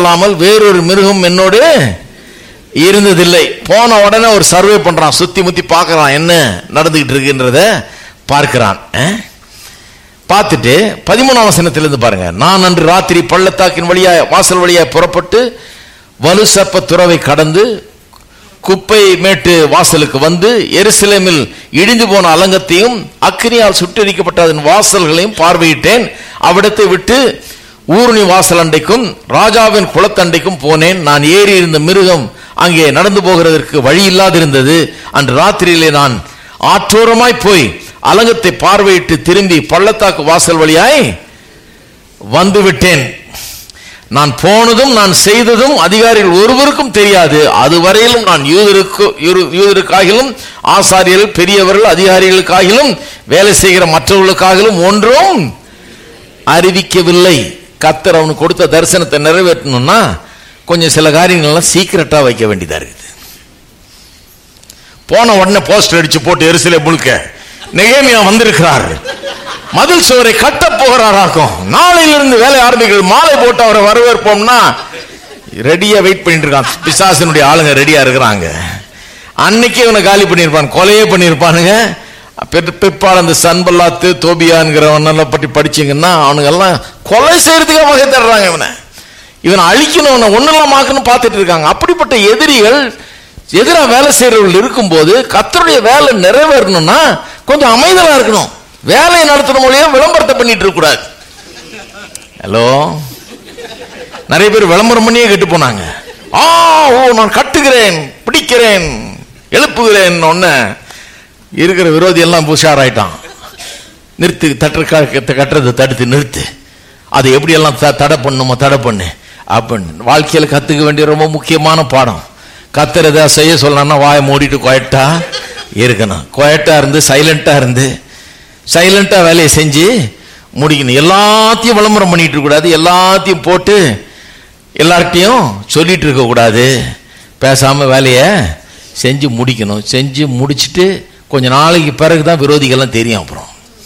அல்லாமல் வேறொரு மிருகம் என்னோடு இருந்ததில்லை போன உடனே ஒரு சர்வே பண்றான் சுத்தி முத்தி பார்க்கறான் என்ன நடந்துகிட்டு இருக்குன்றத பார்க்கிறான் அஹ்? பார்த்துட்டு பதிமூணாம் வசனத்திலிருந்து பாருங்க நான் அன்று ராத்திரி பள்ளத்தாக்கின் வழியா வாசல் வழியா புறப்பட்டு வலு சர்ப்ப துறவை கடந்து குப்பை மேட்டு வாசலுக்கு வந்து எருசலேமில் இடிந்து போன அலங்கத்தையும் அக்கினியால் சுட்டெரிக்கப்பட்ட அதன் வாசல்களையும் பார்வையிட்டேன் அவ்விடத்தை விட்டு ஊருணி வாசல் அண்டைக்கும் ராஜாவின் குளத்தண்டைக்கும் போனேன் நான் ஏறி இருந்த மிருகம் அங்கே நடந்து போகிறதற்கு வழி இல்லாதிருந்தது அன்று ராத்திரியிலே நான் ஆற்றோரமாய் போய் அலங்கத்தை பார்வையிட்டு திரும்பி பள்ளத்தாக்கு வாசல் வழியாய் வந்து விட்டேன் நான் போனதும் நான் செய்ததும் அதிகாரிகள் ஒருவருக்கும் தெரியாது அதுவரையிலும் நான் யூதருக்கு யூரு- யூதருக்காகிலும் ஆசாரியர்கள் பெரியவர்கள் அதிகாரிகளுக்காகிலும் வேலை செய்கிற மற்றவர்களுக்காகிலும் ஒன்றும் அறிவிக்கவில்லை கத்தர் அவனுக்கு கொடுத்த தரிசனத்தை நிறைவேற்றணும்னா கொஞ்சம் சில காரியங்கள்லாம் சீக்கிரட்டா வைக்க வேண்டியதா இருக்குது போன உடனே போஸ்டர் அடிச்சு போட்டு எரிசிலே முழுக்க நெகேமியா வந்திருக்கிறார் மதில் சுவரை கட்ட போகிறாராக்கும் நாளையிலிருந்து வேலை ஆரம்பிக்கிறது மாலை போட்டு அவரை வரவேற்போம்னா ரெடியா வெயிட் பண்ணிட்டு இருக்கான் பிசாசனுடைய ஆளுங்க ரெடியா இருக்கிறாங்க அன்னைக்கே இவனை காலி பண்ணியிருப்பான் கொலையே பண்ணியிருப்பானுங்க பிற்- பிற்பாடு அந்த சன்பல்லாத்து தோபியான்கிறவனெல்லாம் பற்றி படிச்சீங்கன்னா அவனுங்க எல்லாம் கொலை செய்யறதுக்கே வகை தர்றாங்க இவனை இவனை அழிக்கணும் இவனை ஒன்னெல்லாம் ஆக்கணும் பார்த்துட்டு இருக்காங்க அப்படிப்பட்ட எதிரிகள் எதிரா வேலை செய்யறவர்கள் இருக்கும்போது கத்தருடைய வேலை நிறைவேறணும்னா கொஞ்சம் அமைதலா இருக்கணும் வேலையை நடத்துற மூலியம் விளம்பரத்தை பண்ணிட்டு இருக்க கூடாது ஹலோ நிறைய பேர் விளம்பரம் பண்ணியே கெட்டு போனாங்க ஆ ஓ நான் கட்டுகிறேன் பிடிக்கிறேன் எழுப்புகிறேன் ஒன்னு இருக்கிற விரோதி எல்லாம் உஷாராயிட்டான் நிறுத்து தட்டு க- கட்டுறதை தடுத்து நிறுத்து அதை எப்படி எல்லாம் த- தடை பண்ணுமோ தடை பண்ணு அப்படின்னு வாழ்க்கையில கத்துக்க வேண்டிய ரொம்ப முக்கியமான பாடம் கத்தர் ஏதாவது செய்ய சொல்லணும்னா வாயை மூடிட்டு குயட்டா இருக்கணும் குயட்டா இருந்து சைலண்டா இருந்து சைலண்டா வேலையை செஞ்சு முடிக்கணும் எல்லாத்தையும் விளம்பரம் பண்ணிட்டு இருக்க கூடாது எல்லாத்தையும் போட்டு எல்லார்ட்டையும் சொல்லிட்டு இருக்க கூடாது பேசாம வேலையை செஞ்சு முடிக்கணும் செஞ்சு முடிச்சிட்டு கொஞ்ச நாளைக்கு பிறகு தான் விரோதிகள்லாம் தெரியும் அப்புறம்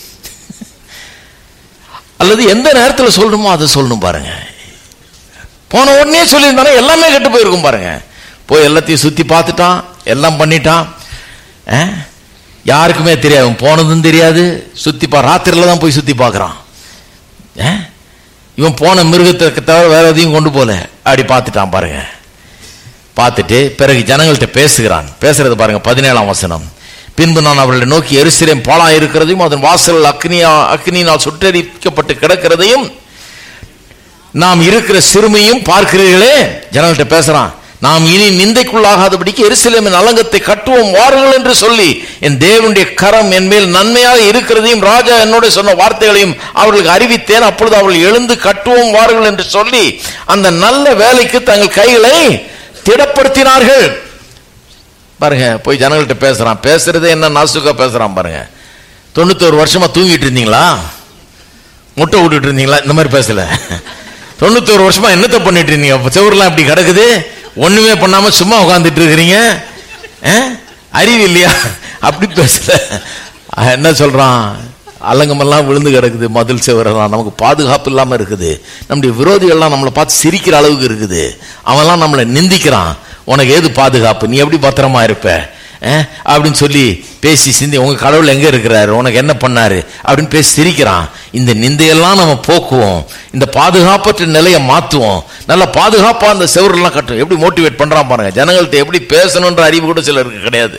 அல்லது எந்த நேரத்தில் சொல்லணுமோ அதை சொல்லணும் பாருங்க போன உடனே சொல்லியிருந்தானே எல்லாமே கெட்டு போயிருக்கும் பாருங்க போய் எல்லாத்தையும் சுத்தி பார்த்துட்டான் எல்லாம் பண்ணிட்டான் அஹ்? யாருக்குமே தெரியாது இவன் போனதும் தெரியாது சுத்தி பா ராத்திரில தான் போய் சுத்தி பார்க்கறான் அஹ்? இவன் போன மிருகத்தை தவிர வேற எதையும் கொண்டு போல அப்படி பார்த்துட்டான் பாருங்க பார்த்துட்டு பிறகு ஜனங்கள்கிட்ட பேசுகிறான் பேசுறது பாருங்க பதினேழாம் வசனம் பின்பு நான் அவர்களை நோக்கி எருசலேம் பாலா இருக்கிறதையும் அதன் வாசல் அக்னியா அக்னியினால் சுட்டரிக்கப்பட்டு கிடக்கிறதையும் நாம் இருக்கிற சிறுமையும் பார்க்கிறீர்களே ஜனங்கள்கிட்ட பேசுறான் நாம் இனி நிந்தைக்குள்ளாகாதபடிக்கு எருசலேமின் அலங்கத்தை கட்டுவோம் வாருங்கள் என்று சொல்லி என் தேவனுடைய கரம் என் மேல் நன்மையாக இருக்கிறதையும் ராஜா என்னோட சொன்ன வார்த்தைகளையும் அவர்களுக்கு அறிவித்தேன் அப்பொழுது அவர்கள் எழுந்து கட்டுவோம் வாருங்கள் என்று சொல்லி அந்த நல்ல வேலைக்கு தங்கள் கைகளை திடப்படுத்தினார்கள் பாருங்க போய் ஜனங்கள்கிட்ட பேசுறான் பேசுறதே என்ன நாசுக்கா பேசுறான் பாருங்க தொண்ணூத்தோரு வருஷமா தூங்கிட்டு இருந்தீங்களா முட்டை விட்டுட்டு இருந்தீங்களா இந்த மாதிரி பேசல தொண்ணூத்தோரு வருஷமா என்னத்தை பண்ணிட்டு இருந்தீங்க அப்ப செவரெல்லாம் இப்படி கிடக்குது ஒண்ணுமே பண்ணாம சும்மா உட்கார்ந்துட்டு இருக்கிறீங்க அஹ்? அறிவு இல்லையா அப்படி பேசல அஹ், என்ன சொல்றான் அலங்கமெல்லாம் விழுந்து கிடக்குது மதில் செவரெல்லாம் நமக்கு பாதுகாப்பு இல்லாம இருக்குது நம்முடைய விரோதிகள்லாம் நம்மளை பார்த்து சிரிக்கிற அளவுக்கு இருக்குது அவன்லாம் நம்மளை நிந்திக்கிறான் உனக்கு ஏது பாதுகாப்பு நீ எப்படி பத்திரமா இருப்ப அஹ், அப்படின்னு சொல்லி பேசி சிந்தி உங்க கடவுள் எங்க இருக்கிறாரு உனக்கு என்ன பண்ணாரு அப்படின்னு பேசி சிரிக்கிறான் இந்த நிந்தையெல்லாம் நம்ம போக்குவோம் இந்த பாதுகாப்பற்ற நிலையை மாத்துவோம் நல்ல பாதுகாப்பா அந்த செவரெல்லாம் கட்டும் எப்படி மோட்டிவேட் பண்றான் பாருங்க ஜனங்கள்ட்ட எப்படி பேசணுன்ற அறிவு கூட சிலருக்கு கிடையாது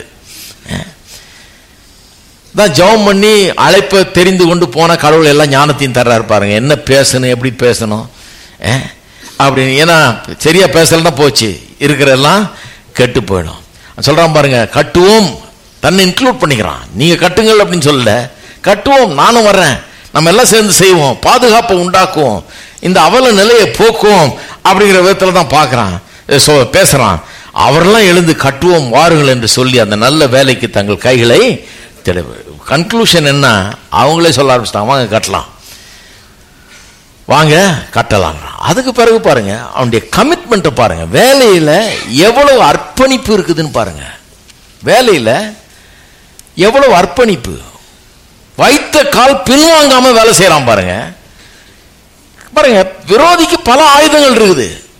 தான் ஜெபம் பண்ணி அழைப்பை தெரிந்து கொண்டு போன கடவுள் எல்லாம் ஞானத்தையும் தர்றாரு பாருங்க என்ன பேசணும் எப்படி பேசணும் அஹ், அப்படின்னு ஏன்னா சரியா பேசலன்னா போச்சு இருக்கிறதெல்லாம் கெட்டு போயிடும் சொல்றான் பாருங்க கட்டுவோம் தன்னை இன்க்ளூட் பண்ணிக்கிறான் நீங்க கட்டுங்கள் அப்படின்னு சொல்லல கட்டுவோம் நானும் வர்றேன் நம்ம எல்லாம் சேர்ந்து செய்வோம் பாதுகாப்பை உண்டாக்குவோம் இந்த அவல நிலையை போக்குவோம் அப்படிங்கிற விதத்துல தான் பார்க்கறான் அஹ் சொ- பேசுறான் அவரெல்லாம் எழுந்து கட்டுவோம் வாருங்கள் என்று சொல்லி அந்த நல்ல வேலைக்கு தங்கள் கைகளை கன்க்ளூஷன் என்ன அவங்களே சொல்ல ஆரம்பிச்சிட்டாங்க வாங்க கட்டலாம் வாங்க கட்டலாம் அதுக்கு பிறகு பாருங்க அவனுடைய கமிட்மெண்ட்டை பாருங்க வேலையில எவ்வளவு அர்ப்பணிப்பு இருக்குதுன்னு பாருங்க வேலையில எவ்வளவு அர்ப்பணிப்பு வைத்த கால் பின்வாங்காம வேலை செய்யறான் பாருங்க பாருங்க விரோதிக்கு பல ஆயுதங்கள் இருக்குது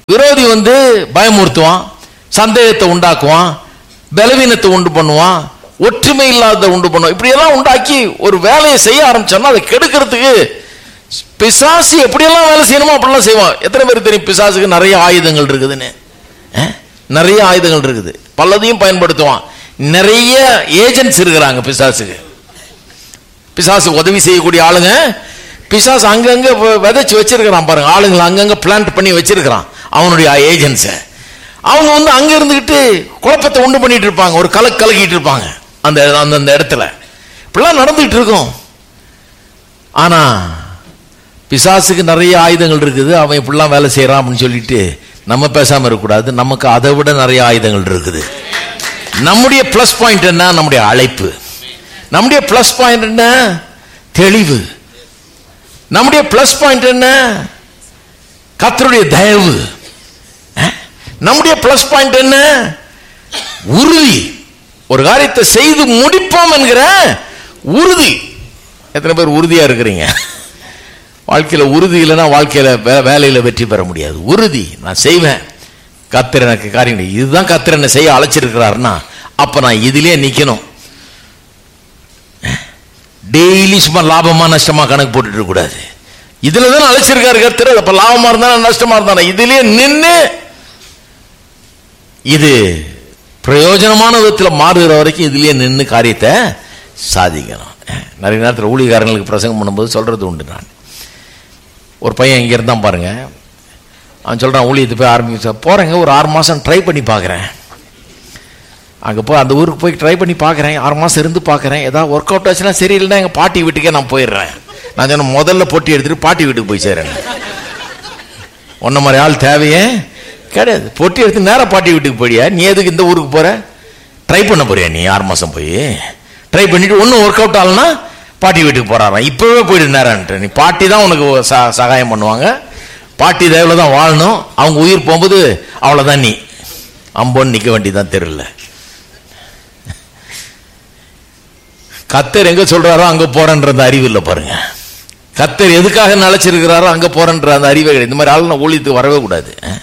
விரோதி வந்து பயமுறுத்துவான் சந்தேகத்தை உண்டாக்குவான் பலவீனத்தை உண்டு பண்ணுவான் ஒற்றுமை இல்லாத உண்டு பண்ணுவான் இப்படி எல்லாம் உண்டாக்கி ஒரு வேலையை செய்ய ஆரம்பிச்சோம்னா அதை கெடுக்கிறதுக்கு பிசாசு எப்படியெல்லாம் வேலை செய்யணுமோ அப்படிலாம் செய்வான் எத்தனை பேருக்கு தெரியும் பிசாசுக்கு நிறைய ஆயுதங்கள் இருக்குதுன்னு அஹ்? நிறைய ஆயுதங்கள் இருக்குது பலதையும் பயன்படுத்துவான் நிறைய ஏஜென்ட்ஸ் இருக்கிறாங்க பிசாசுக்கு பிசாசு உதவி செய்யக்கூடிய ஆளுங்க பிசாசு அங்கங்க வ- விதைச்சு வச்சிருக்கிறான் பாருங்க ஆளுங்களை அங்கங்க பிளான்ட் பண்ணி வச்சிருக்கிறான் அவனுடைய ஏஜென்ட்ஸ அவங்க வந்து அங்க இருந்துகிட்டு குழப்பத்தை உண்டு பண்ணிட்டு இருப்பாங்க ஒரு கலக்கு கலக்கிட்டு இருப்பாங்க அந்த அந்த அந்த இடத்துல இப்படிலாம் நடந்துகிட்டு இருக்கும் ஆனா பிசாசுக்கு நிறைய ஆயுதங்கள் இருக்குது அவன் இப்படிலாம் வேலை செய்யறான் அப்படின்னு சொல்லிட்டு நம்ம பேசாம இருக்கக்கூடாது நமக்கு அதை விட நிறைய ஆயுதங்கள் இருக்குது நம்முடைய பிளஸ் பாயிண்ட் என்ன நம்முடைய அழைப்பு நம்முடைய பிளஸ் பாயிண்ட் என்ன தெளிவு நம்முடைய பிளஸ் பாயிண்ட் என்ன கர்த்தருடைய தயவு அஹ்? நம்முடைய பிளஸ் பாயிண்ட் என்ன உறுதி ஒரு காரியத்தை செய்து முடிப்போம் என்கிற உறுதி எத்தனை பேர் உறுதியா இருக்கிறீங்க வாழ்க்கையில உறுதி இல்லைன்னா வாழ்க்கையில வே- வேலையில வெற்றி பெற முடியாது உறுதி நான் செய்வேன் கத்திர எனக்கு காரியம் இதுதான் கத்திர என்ன செய்ய அழைச்சிருக்கிறாருன்னா அப்ப நான் இதுலயே நிக்கணும் டெய்லி சும்மா லாபமா நஷ்டமா கணக்கு போட்டுட்டு இருக்க கூடாது இதுல தான் அழைச்சிருக்காரு கர்த்தர் அப்ப லாபமா இருந்தாலும் நஷ்டமா இருந்தாலும் இதுலயே நின்னு இது பிரயோஜனமான விதத்தில் மாறுகிற வரைக்கும் இதுலயே நின்னு காரியத்தை சாதிக்கணும் நிறைய நேரத்தில் ஊழியக்காரங்களுக்கு பிரசங்கம் பண்ணும்போது சொல்றது உண்டு நான் ஒரு பையன் இங்க இருந்தான் பாருங்க அவன் சொல்றான் ஊழியத்தை போய் ஆரம்பிக்க போறேங்க ஒரு ஆறு மாசம் ட்ரை பண்ணி பார்க்கறேன் அங்க போய் அந்த ஊருக்கு போய் ட்ரை பண்ணி பார்க்கறேன் ஆறு மாசம் இருந்து பார்க்கறேன் ஏதாவது ஒர்க் அவுட் ஆச்சுன்னா சரியில்லைன்னா எங்க பாட்டி வீட்டுக்கே நான் போயிடுறேன் நான் சொன்ன முதல்ல பொட்டி எடுத்துட்டு பாட்டி வீட்டுக்கு போய் சேரேன் உன்ன மாதிரி ஆள் தேவையே கிடையாது பொட்டி எடுத்து நேரா பாட்டி வீட்டுக்கு போயிடியா நீ எதுக்கு இந்த ஊருக்கு போற ட்ரை பண்ண போறியா நீ ஆறு மாசம் போய் ட்ரை பண்ணிட்டு ஒன்றும் ஒர்க் அவுட் ஆகலன்னா பாட்டி வீட்டுக்கு போறாராம் இப்பவே போயிடு நேரம்ட்டு நீ பாட்டி தான் உனக்கு ச- சகாயம் பண்ணுவாங்க பாட்டி தயவுல தான் வாழணும் அவங்க உயிர் போகும்போது அவ்வளவுதான் நீ அம்போன்னு நிக்க வேண்டியதான் தெரியல கத்தர் எங்க சொல்றாரோ அங்க போறன்ற அந்த அறிவு இல்லை பாருங்க கத்தர் எதுக்காக நிலைச்சிருக்கிறாரோ அங்க போறன்ற அந்த அறிவே கிடையாது இந்த மாதிரி ஆள் நான் ஊழியத்துக்கு வரவே கூடாது அஹ்.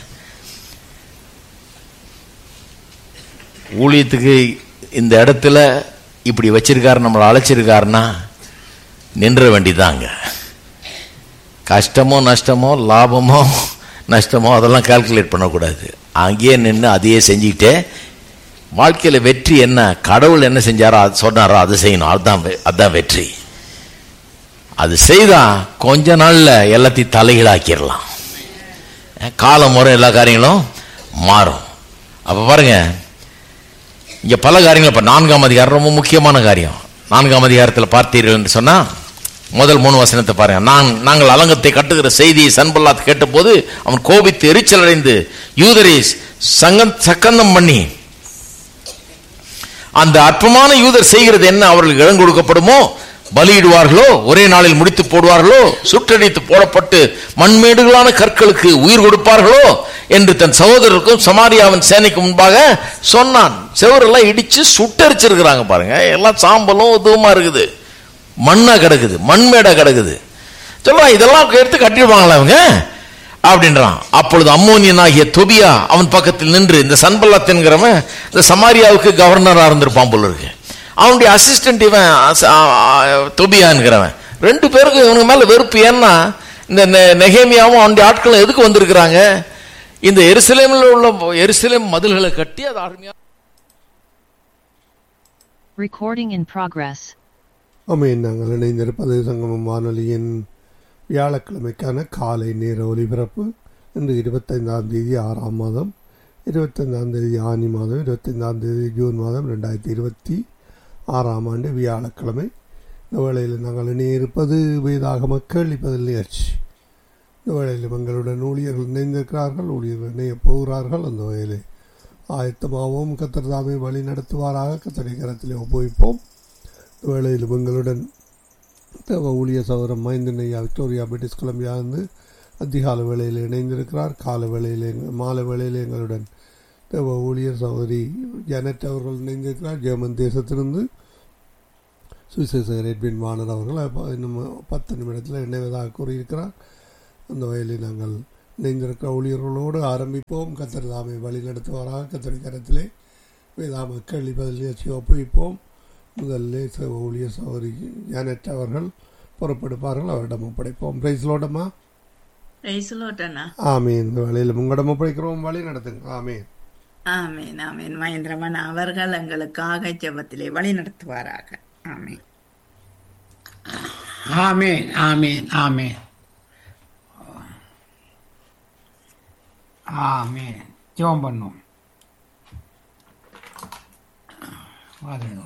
ஊழியத்துக்கு இந்த இடத்துல இப்படி வச்சிருக்காரு நம்மளை அழைச்சிருக்காருன்னா நின்ற வேண்டியதாங்க கஷ்டமோ நஷ்டமோ லாபமோ நஷ்டமோ அதெல்லாம் கால்குலேட் பண்ணக்கூடாது அங்கேயே நின்று அதையே செஞ்சுக்கிட்டே வாழ்க்கையில வெற்றி என்ன கடவுள் என்ன செஞ்சாரோ அது சொன்னாரோ அதை செய்யணும் அதுதான் வெ- அதுதான் வெற்றி அது செய்தா கொஞ்ச நாள்ல எல்லாத்தையும் தலைகீழாக்கிடலாம் அஹ் காலம் முறை எல்லா காரியங்களும் மாறும் அப்ப பாருங்க இங்க பல காரியங்கள் இப்ப நான்காம் அதிகாரம் ரொம்ப முக்கியமான காரியம் நான்காம் அதிகாரத்தில் பார்த்தீர்கள் என்று சொன்னா முதல் மூணு வசனத்தை பாருங்க நான் நாங்கள் அலங்கத்தை கட்டுகிற செய்தியை சன்பல்லாத் கேட்டபோது அவன் கோபித்து எரிச்சல் அடைந்து யூதரை சங்கம் சக்கந்தம் பண்ணி அந்த அற்பமான யூதர் செய்கிறது என்ன அவர்களுக்கு இடம் கொடுக்கப்படுமோ பலியிடுவார்களோ ஒரே நாளில் முடித்து போடுவார்களோ சுட்டடித்து போடப்பட்டு மண்மேடுகளான கற்களுக்கு உயிர் கொடுப்பார்களோ என்று தன் சகோதரருக்கும் சமாரியாவின் சேனைக்கு முன்பாக சொன்னான் செவரெல்லாம் இடிச்சு சுட்டரிச்சிருக்கிறாங்க பாருங்க எல்லாம் சாம்பலும் இதுவுமா இருக்குது மண்ணா கிடக்குது மண்மேடா கிடக்குது சொல்லுவான் இதெல்லாம் எடுத்து கட்டிடுவாங்களா அவங்க அப்படின்றான் அப்பொழுது அம்மோனியன் ஆகிய தொபியா அவன் பக்கத்தில் நின்று இந்த சன்பல்லத் என்கிறவன் இந்த சமாரியாவுக்கு கவர்னரா இருந்திருப்பான் போல இருக்கு அவனுடைய அசிஸ்டன்ட் இவன் அச- ஆ- ஆ- தொபியா என்கிறவன் ரெண்டு பேருக்கும் இவனுக்கு மேல வெறுப்பு ஏன்னா இந்த நெ- நெகேமியாவும் அவனுடைய ஆட்களும் எதுக்கு வந்திருக்கிறாங்க இந்த எருசலேமில் உள்ள எருசலேம் மதில்களை கட்டி அது அருமையா Recording in progress. ஆமென் நாங்கள் இணைந்திருப்பது சங்கமம் வானொலியின் வியாழக்கிழமைக்கான காலை நேர ஒலிபரப்பு இன்று இருபத்தைந்தாம் தேதி ஆறாம் மாதம் இருபத்தைந்தாம் தேதி ஆனி மாதம் இருபத்தைந்தாம் தேதி ஜூன் மாதம் ரெண்டாயிரத்தி இருபத்தி ஆறாம் ஆண்டு வியாழக்கிழமை இந்த வேளையில் நாங்கள் இணையிருப்பது வேதாக கேள்விப்பதில் நிகழ்ச்சி இந்த வேளையில் எங்களுடன் ஊழியர்கள் இணைந்திருக்கிறார்கள் ஊழியர்கள் இணைய போகிறார்கள் அந்த வகையிலே ஆயத்தமாகவும் கத்தர் தாமே வழி நடத்துவாராக கத்தரை கரத்திலே ஒப்புவிப்போம் இந்த வேளையில் எங்களுடன் தேவ ஊழிய சகோதரன் மைந்தன் ஐயா விக்டோரியா பிரிட்டிஷ் கொலம்பியா இருந்து அதிகால வேளையில் இணைந்திருக்கிறார் கால வேளையில் எங்க- மாலை வேளையில் எங்களுடன் தேவ ஊழியர் சகோதரி ஜனட் அவர்கள் இணைந்திருக்கிறார் ஜெர்மன் தேசத்திலிருந்து சுவிசேஷகர் எட்வின் வாணர் அவர்கள் அப்ப இன்னும் பத்து நிமிடத்தில் இணைவதாக கூறியிருக்கிறார் அந்த வகையில் நாங்கள் இணைந்திருக்கிற ஊழியர்களோடு ஆரம்பிப்போம் கத்தர் தாமை வழி நடத்துவாராக கத்தரி கரத்திலே வேதாம கேள்வி பதில் நிகழ்ச்சி ஒப்புவிப்போம் முதல்ல ச- ஊழியர் சௌரி ஜானட் அவர்கள் பொறுப்பெடுப்பார்கள் அவரிடம் ஒப்படைப்போம் பிரைஸ்லோடமா ரைசுலோட்டண்ணா ஆமீன் இந்த வேலையில் உங்களிடம் ஒப்படைக்கிறோம் வழி நடத்துங்க ஆமீன் ஆமீன் ஆமீன் மகேந்திரமன் அவர்கள் எங்களுக்காக ஜெபத்திலே வழி நடத்துவாராக ஆமீன் ஆமேன் ஆமேன் ஆமேன் ஆமேன் ஜெபம் பண்ணுவோம் அது